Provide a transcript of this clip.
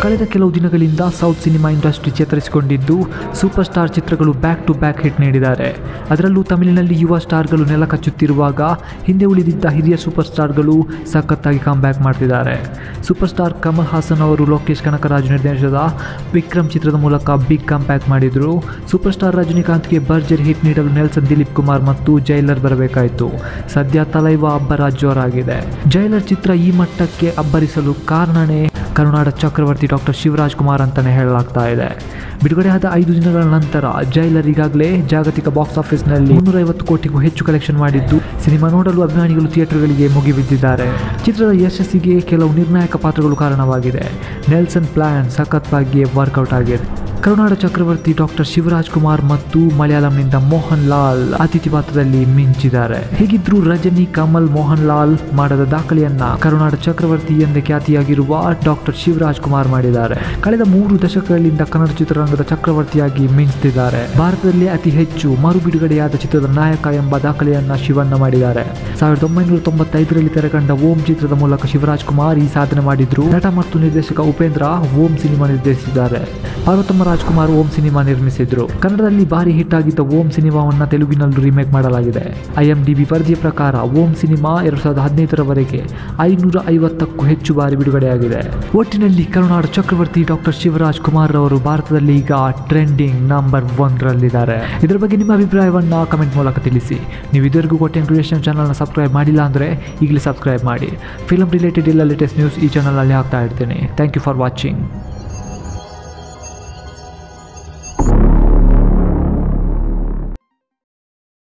ಕಳೆದ ಕೆಲವು ದಿನಗಳಿಂದ ಸೌತ್ ಸಿನಿಮಾ ಇಂಡಸ್ಟ್ರಿ ಚೇತರಿಸಿಕೊಂಡಿದ್ದು ಸೂಪರ್ ಸ್ಟಾರ್ ಚಿತ್ರಗಳು ಬ್ಯಾಕ್ ಟು ಬ್ಯಾಕ್ ಹಿಟ್ ನೀಡಿದ್ದಾರೆ ಅದರಲ್ಲೂ ತಮಿಳಿನಲ್ಲಿ ಯುವ ಸ್ಟಾರ್ಗಳು ನೆಲ ಕಚ್ಚುತ್ತಿರುವಾಗ ಹಿಂದೆ ಉಳಿದಿದ್ದ ಹಿರಿಯ ಸೂಪರ್ ಸ್ಟಾರ್ಗಳು ಸಖತ್ತಾಗಿ ಬ್ಯಾಕ್ ಮಾಡ್ತಿದ್ದಾರೆ ಸೂಪರ್ ಸ್ಟಾರ್ ಕಮಲ್ ಹಾಸನ್ ಅವರು ಲೋಕೇಶ್ ಕನಕರಾಜು ನಿರ್ದೇಶನದ ವಿಕ್ರಮ್ ಚಿತ್ರದ ಮೂಲಕ ಬಿಗ್ ಬ್ಯಾಕ್ ಮಾಡಿದರು ಸೂಪರ್ ಸ್ಟಾರ್ ರಜನಿಕಾಂತ್ಗೆ ಭರ್ಜರಿ ಹಿಟ್ ನೀಡಲು ನೆಲ್ಸನ್ ದಿಲೀಪ್ ಕುಮಾರ್ ಮತ್ತು ಜೈಲರ್ ಬರಬೇಕಾಯಿತು ಸದ್ಯ ತಲೈವ ಅಬ್ಬರ ಜೋರಾಗಿದೆ ಜೈಲರ್ ಚಿತ್ರ ಈ ಮಟ್ಟಕ್ಕೆ ಅಬ್ಬರಿಸಲು ಕಾರಣನೇ ಕರುನಾಡ ಚಕ್ರವರ್ತಿ ಡಾಕ್ಟರ್ ಶಿವರಾಜ್ ಕುಮಾರ್ ಅಂತಲೇ ಹೇಳಲಾಗ್ತಾ ಇದೆ ಬಿಡುಗಡೆಯಾದ ಐದು ದಿನಗಳ ನಂತರ ಜೈಲರ್ ಈಗಾಗಲೇ ಜಾಗತಿಕ ಬಾಕ್ಸ್ ಆಫೀಸ್ನಲ್ಲಿ ಮುನ್ನೂರೈವತ್ತು ಕೋಟಿಗೂ ಹೆಚ್ಚು ಕಲೆಕ್ಷನ್ ಮಾಡಿದ್ದು ಸಿನಿಮಾ ನೋಡಲು ಅಭಿಮಾನಿಗಳು ಥಿಯೇಟರ್ಗಳಿಗೆ ಮುಗಿಬಿದ್ದಿದ್ದಾರೆ ಚಿತ್ರದ ಯಶಸ್ಸಿಗೆ ಕೆಲವು ನಿರ್ಣಾಯಕ ಪಾತ್ರಗಳು ಕಾರಣವಾಗಿದೆ ನೆಲ್ಸನ್ ಪ್ಲಾನ್ ಸಖತ್ತಾಗಿ ವರ್ಕೌಟ್ ಆಗಿದೆ ಕರುನಾಡ ಚಕ್ರವರ್ತಿ ಡಾಕ್ಟರ್ ಶಿವರಾಜ್ ಕುಮಾರ್ ಮತ್ತು ಮಲಯಾಳಂನಿಂದ ಮೋಹನ್ ಲಾಲ್ ಅತಿಥಿ ಪಾತ್ರದಲ್ಲಿ ಮಿಂಚಿದ್ದಾರೆ ಹೀಗಿದ್ರೂ ರಜನಿ ಕಮಲ್ ಮೋಹನ್ ಲಾಲ್ ಮಾಡದ ದಾಖಲೆಯನ್ನ ಕರುನಾಡ ಚಕ್ರವರ್ತಿ ಎಂದೇ ಖ್ಯಾತಿಯಾಗಿರುವ ಡಾಕ್ಟರ್ ಶಿವರಾಜ್ ಕುಮಾರ್ ಮಾಡಿದ್ದಾರೆ ಕಳೆದ ಮೂರು ದಶಕಗಳಿಂದ ಕನ್ನಡ ಚಿತ್ರರಂಗದ ಚಕ್ರವರ್ತಿಯಾಗಿ ಮಿಂಚುತ್ತಿದ್ದಾರೆ ಭಾರತದಲ್ಲಿ ಅತಿ ಹೆಚ್ಚು ಮರು ಬಿಡುಗಡೆಯಾದ ಚಿತ್ರದ ನಾಯಕ ಎಂಬ ದಾಖಲೆಯನ್ನ ಶಿವಣ್ಣ ಮಾಡಿದ್ದಾರೆ ಸಾವಿರದ ಒಂಬೈನೂರ ತೊಂಬತ್ತೈದರಲ್ಲಿ ತೆರೆಕಂಡ ಓಂ ಚಿತ್ರದ ಮೂಲಕ ಶಿವರಾಜ್ ಕುಮಾರ್ ಈ ಸಾಧನೆ ಮಾಡಿದ್ರು ನಟ ಮತ್ತು ನಿರ್ದೇಶಕ ಉಪೇಂದ್ರ ಓಂ ಸಿನಿಮಾ ನಿರ್ದೇಶಿಸಿದ್ದಾರೆ ಪಾರ್ವತಮ್ಮ ರಾಜ್ಕುಮಾರ್ ಓಂ ಸಿನಿಮಾ ನಿರ್ಮಿಸಿದ್ರು ಕನ್ನಡದಲ್ಲಿ ಭಾರಿ ಹಿಟ್ ಆಗಿದ್ದ ಓಂ ಸಿನಿಮಾವನ್ನ ತೆಲುಗಿನಲ್ಲೂ ರೀಮೇಕ್ ಮಾಡಲಾಗಿದೆ ಐ ಎಂ ಡಿ ಬಿ ವರದಿಯ ಪ್ರಕಾರ ಓಂ ಸಿನಿಮಾ ಎರಡು ಸಾವಿರದ ಹದಿನೈದರವರೆಗೆ ಐನೂರ ಐವತ್ತಕ್ಕೂ ಹೆಚ್ಚು ಬಾರಿ ಬಿಡುಗಡೆಯಾಗಿದೆ ಒಟ್ಟಿನಲ್ಲಿ ಕರುನಾಡ ಚಕ್ರವರ್ತಿ ಡಾಕ್ಟರ್ ಶಿವರಾಜ್ ಕುಮಾರ್ ಅವರು ಭಾರತದಲ್ಲಿ ಈಗ ಟ್ರೆಂಡಿಂಗ್ ನಂಬರ್ ಒನ್ರಲ್ಲಿದ್ದಾರೆ ಇದರ ಬಗ್ಗೆ ನಿಮ್ಮ ಅಭಿಪ್ರಾಯವನ್ನ ಕಮೆಂಟ್ ಮೂಲಕ ತಿಳಿಸಿ ನೀವು ಇದುವರೆಗೂ ಕೊಟ್ಟೆ ಕ್ರಿಯೇಷನ್ ಚಾನಲ್ನ ಸಬ್ಸ್ಕ್ರೈಬ್ ಮಾಡಿಲ್ಲ ಅಂದರೆ ಈಗಲೇ ಸಬ್ಸ್ಕ್ರೈಬ್ ಮಾಡಿ ಫಿಲಮ್ ರಿಲೇಟೆಡ್ ಎಲ್ಲ ಲೇಟೆಸ್ಟ್ ನ್ಯೂಸ್ ಈ ಚಾನಲಲ್ಲಿ ಹಾಕ್ತಾ ಇರ್ತೀನಿ ಥ್ಯಾಂಕ್ ಯು ಫಾರ್ ವಾಚಿಂಗ್